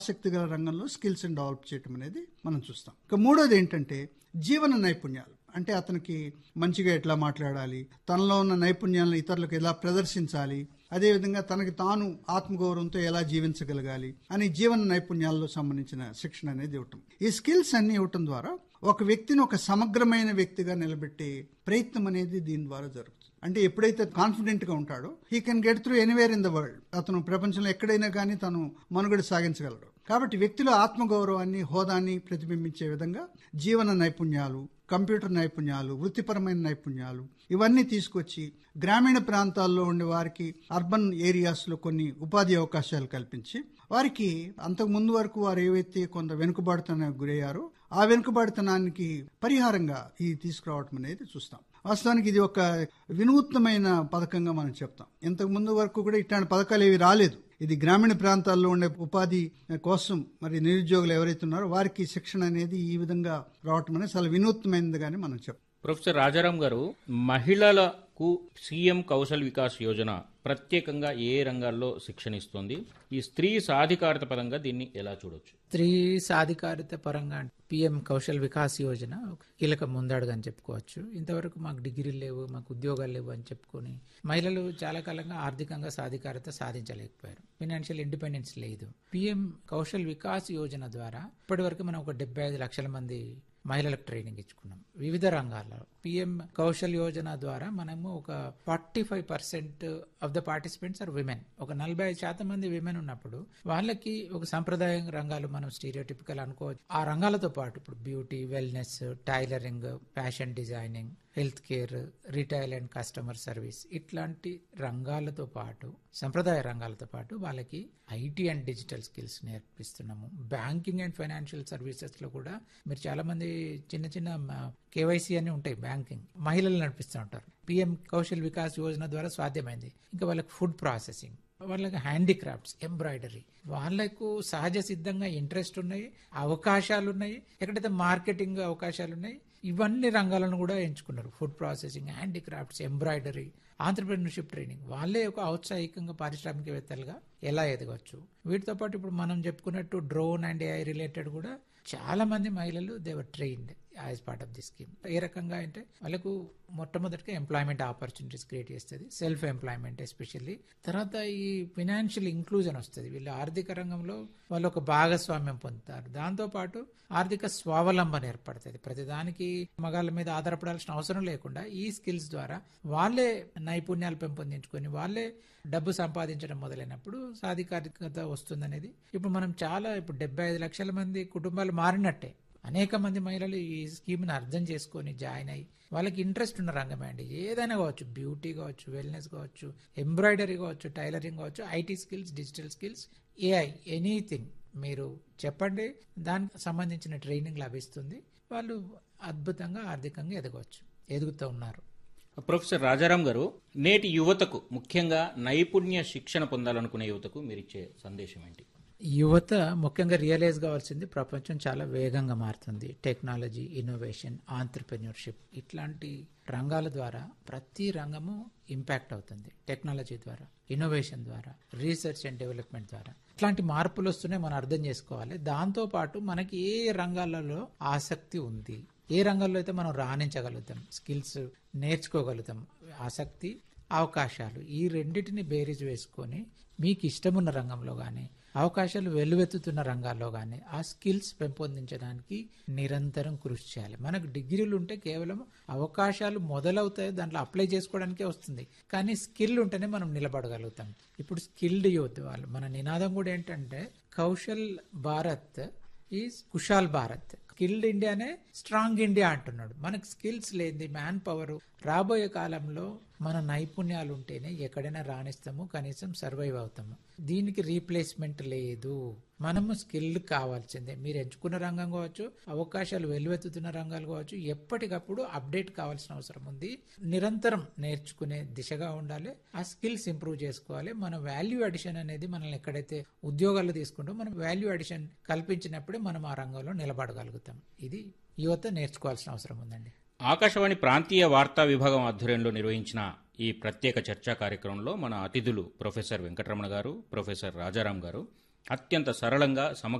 ఆసక్తి గల రంగంలో స్కిల్స్ డెవలప్ చేయటం అనేది మనం చూస్తాం ఇక మూడోది ఏంటంటే జీవన నైపుణ్యాలు అంటే అతనికి మంచిగా ఎట్లా మాట్లాడాలి తనలో ఉన్న నైపుణ్యాలను ఇతరులకు ఎలా ప్రదర్శించాలి అదేవిధంగా తనకి తాను ఆత్మగౌరవంతో ఎలా జీవించగలగాలి అని జీవన నైపుణ్యాల్లో సంబంధించిన శిక్షణ అనేది ఇవ్వటం ఈ స్కిల్స్ అన్ని ఇవ్వటం ద్వారా ఒక వ్యక్తిని ఒక సమగ్రమైన వ్యక్తిగా నిలబెట్టే ప్రయత్నం అనేది దీని ద్వారా జరుగుతుంది అంటే ఎప్పుడైతే కాన్ఫిడెంట్ గా ఉంటాడో he can get through anywhere in the world అతను ప్రపంచంలో ఎక్కడైనా కానీ తను మనుగడ సాగించగలడు కాబట్టి వ్యక్తిలో ఆత్మగౌరవాన్ని హోదాన్ని ప్రతిబింబించే విధంగా జీవన నైపుణ్యాలు కంప్యూటర్ నైపుణ్యాలు వృత్తిపరమైన నైపుణ్యాలు ఇవన్నీ తీసుకొచ్చి గ్రామీణ ప్రాంతాల్లో ఉండే వారికి అర్బన్ ఏరియాస్లో కొన్ని ఉపాధి అవకాశాలు కల్పించి వారికి అంతకు ముందు వరకు వారు ఏవైతే కొంత వెనుకబాటుతనానికి గురయ్యారో ఆ వెనుకబాటుతనానికి పరిహారంగా ఇది తీసుకురావటం అనేది చూస్తాం వాస్తవానికి ఇది ఒక వినూత్నమైన పథకంగా మనం చెప్తాం ఇంతకు ముందు వరకు కూడా ఇట్లాంటి పథకాలు ఏవి రాలేదు ఇది గ్రామీణ ప్రాంతాల్లో ఉండే ఉపాధి కోసం మరి నిరుద్యోగులు ఎవరైతే ఉన్నారో వారికి శిక్షణ అనేది ఈ విధంగా రావటం అనేది చాలా వినూత్నమైనదిగానే మనం చెప్తాం ప్రొఫెసర్ రాజారాం గారు మహిళలకు సీఎం కౌశల్ వికాస్ యోజన ప్రత్యేకంగా ఏ రంగాల్లో శిక్షణ ఇస్తుంది ఈ స్త్రీ సాధికారత పరంగా దీన్ని ఎలా చూడొచ్చు స్త్రీ సాధికారిత పరంగా పిఎం కౌశల్ వికాస్ యోజన ఒక కీలక ముందడుగు అని చెప్పుకోవచ్చు ఇంతవరకు మాకు డిగ్రీలు లేవు మాకు ఉద్యోగాలు లేవు అని చెప్పుకొని మహిళలు చాలా కాలంగా ఆర్థికంగా సాధికారత సాధించలేకపోయారు ఫైనాన్షియల్ ఇండిపెండెన్స్ లేదు పిఎం కౌశల్ వికాస్ యోజన ద్వారా ఇప్పటివరకు మనం ఒక డెబ్బై ఐదు లక్షల మంది మహిళలకు ట్రైనింగ్ ఇచ్చుకున్నాం వివిధ రంగాల్లో పిఎం కౌశల్ యోజన ద్వారా మనము ఒక forty five percent of the participants are women ఒక నలభై ఐదు శాతం మంది విమెన్ ఉన్నప్పుడు వాళ్ళకి ఒక సంప్రదాయ రంగాలు మనం స్టీరియోటిపికల్ అనుకోవచ్చు ఆ రంగాలతో పాటు ఇప్పుడు beauty wellness tailoring fashion designing health care retail and customer service ఇట్లాంటి రంగాలతో పాటు సంప్రదాయ రంగాలతో పాటు వాళ్ళకి ఐటీ అండ్ డిజిటల్ స్కిల్స్ నేర్పిస్తున్నాము బ్యాంకింగ్ అండ్ ఫైనాన్షియల్ సర్వీసెస్ లో కూడా మీరు చాలా మంది చిన్న చిన్న కేవైసీ అని ఉంటాయి బ్యాంకింగ్ మహిళలు నడిపిస్తూ ఉంటారు పిఎం కౌశల్ వికాస్ యోజన ద్వారా సాధ్యమైంది ఇంకా వాళ్ళకి ఫుడ్ ప్రాసెసింగ్ వాళ్ళకి హ్యాండీక్రాఫ్ట్స్ ఎంబ్రాయిడరీ వాళ్ళకు సహజ సిద్ధంగా ఇంట్రెస్ట్ ఉన్నాయి అవకాశాలు ఉన్నాయి ఎక్కడైతే మార్కెటింగ్ అవకాశాలు ఉన్నాయి ఇవన్నీ రంగాలను కూడా ఎంచుకున్నారు food processing handicrafts embroidery entrepreneurship training వాళ్ళే ఒక ఔత్సాహికంగా పారిశ్రామికవేత్తలుగా ఎలా ఎదగవచ్చు వీటితో పాటు ఇప్పుడు మనం చెప్పుకున్నట్టు డ్రోన్ అండ్ ఏఐ రిలేటెడ్ కూడా చాలా మంది మహిళలు they were trained as part of the scheme ఏ రకంగా అంటే వాళ్ళకు మొట్టమొదటిగా ఎంప్లాయ్మెంట్ ఆపర్చునిటీస్ క్రియేట్ చేస్తుంది సెల్ఫ్ ఎంప్లాయ్మెంట్ ఎస్పెషల్లీ తర్వాత ఈ ఫినాన్షియల్ ఇంక్లూజన్ వస్తుంది వీళ్ళు ఆర్థిక రంగంలో వాళ్ళు ఒక భాగస్వామ్యం పొందుతారు దాంతోపాటు ఆర్థిక స్వావలంబన ఏర్పడుతుంది ప్రతిదానికి మగాళ్ళ మీద ఆధారపడాల్సిన అవసరం లేకుండా ఈ స్కిల్స్ ద్వారా వాళ్ళే నైపుణ్యాలు పెంపొందించుకొని వాళ్ళే డబ్బు సంపాదించడం మొదలైనప్పుడు సాధికారికత వస్తుందనేది ఇప్పుడు మనం చాలా ఇప్పుడు డెబ్బై ఐదు లక్షల మంది కుటుంబాలు మారినట్టే అనేక మంది మహిళలు ఈ స్కీమ్ని అర్థం చేసుకొని జాయిన్ అయ్యి వాళ్ళకి ఇంట్రెస్ట్ ఉన్న రంగమే అండి ఏదైనా కావచ్చు బ్యూటీ కావచ్చు వెల్నెస్ కావచ్చు ఎంబ్రాయిడరీ కావచ్చు టైలరింగ్ కావచ్చు IT skills digital skills AI anything మీరు చెప్పండి దానికి సంబంధించిన ట్రైనింగ్ లభిస్తుంది వాళ్ళు అద్భుతంగా ఆర్థికంగా ఎదగవచ్చు ఎదుగుతూ ఉన్నారు ప్రొఫెసర్ రాజారాం గారు నేటి యువతకు ముఖ్యంగా నైపుణ్య శిక్షణ పొందాలనుకునే యువతకు మీరు ఇచ్చే సందేశం ఏంటి యువత ముఖ్యంగా రియలైజ్ కావాల్సింది ప్రపంచం చాలా వేగంగా మారుతుంది టెక్నాలజీ ఇన్నోవేషన్ ఆంటర్ప్రెన్యూర్షిప్ ఇట్లాంటి రంగాల ద్వారా ప్రతి రంగము ఇంపాక్ట్ అవుతుంది టెక్నాలజీ ద్వారా ఇన్నోవేషన్ ద్వారా రీసెర్చ్ అండ్ డెవలప్మెంట్ ద్వారా ఇట్లాంటి మార్పులు వస్తున్నాయి మనం అర్థం చేసుకోవాలి దాంతో పాటు మనకి ఏ రంగాలలో ఆసక్తి ఉంది ఏ రంగంలో అయితే మనం రాణించగలుగుతాం స్కిల్స్ నేర్చుకోగలుగుతాం ఆసక్తి అవకాశాలు ఈ రెండింటిని బేరీజ్ వేసుకొని మీకు ఇష్టమున్న రంగంలో కానీ అవకాశాలు వెల్లువెత్తుతున్న రంగాల్లో కానీ ఆ స్కిల్స్ పెంపొందించడానికి నిరంతరం కృషి చేయాలి మనకు డిగ్రీలు ఉంటే కేవలం అవకాశాలు మొదలవుతాయి దాంట్లో అప్లై చేసుకోవడానికే వస్తుంది కానీ స్కిల్ ఉంటేనే మనం నిలబడగలుగుతాం ఇప్పుడు స్కిల్డ్ యూత్ వాళ్ళు మన నినాదం కూడా ఏంటంటే కౌశల్ భారత్ ఈజ్ కుషాల్ భారత్ స్కిల్డ్ ఇండియానే స్ట్రాంగ్ ఇండియా అంటున్నాడు మనకు స్కిల్స్ లేని మ్యాన్ పవర్ రాబోయే కాలంలో మన నైపుణ్యాలు ఉంటేనే ఎక్కడైనా రాణిస్తాము కనీసం సర్వైవ్ అవుతాము దీనికి రీప్లేస్మెంట్ లేదు మనము స్కిల్ కావాల్సిందే మీరు ఎంచుకున్న రంగం కావచ్చు అవకాశాలు వెలువెత్తుతున్న రంగాలు కావచ్చు ఎప్పటికప్పుడు అప్డేట్ కావాల్సిన అవసరం ఉంది నిరంతరం నేర్చుకునే దిశగా ఉండాలి ఆ స్కిల్స్ ఇంప్రూవ్ చేసుకోవాలి మన వాల్యూ అడిషన్ అనేది మనల్ని ఎక్కడైతే ఉద్యోగాలు తీసుకుంటూ మనం వాల్యూ అడిషన్ కల్పించినప్పుడే మనం ఆ రంగంలో నిలబడగలుగుతాం ఇది యువత నేర్చుకోవాల్సిన అవసరం ఉందండి ఆకాశవాణి ప్రాంతీయ వార్తా విభాగం ఆధ్వర్యంలో నిర్వహించిన ఈ ప్రత్యేక చర్చా కార్యక్రమంలో మన అతిథులు ప్రొఫెసర్ వెంకటరమణ గారు ప్రొఫెసర్ రాజారాం గారు అత్యంత సరళంగా సమగ్ర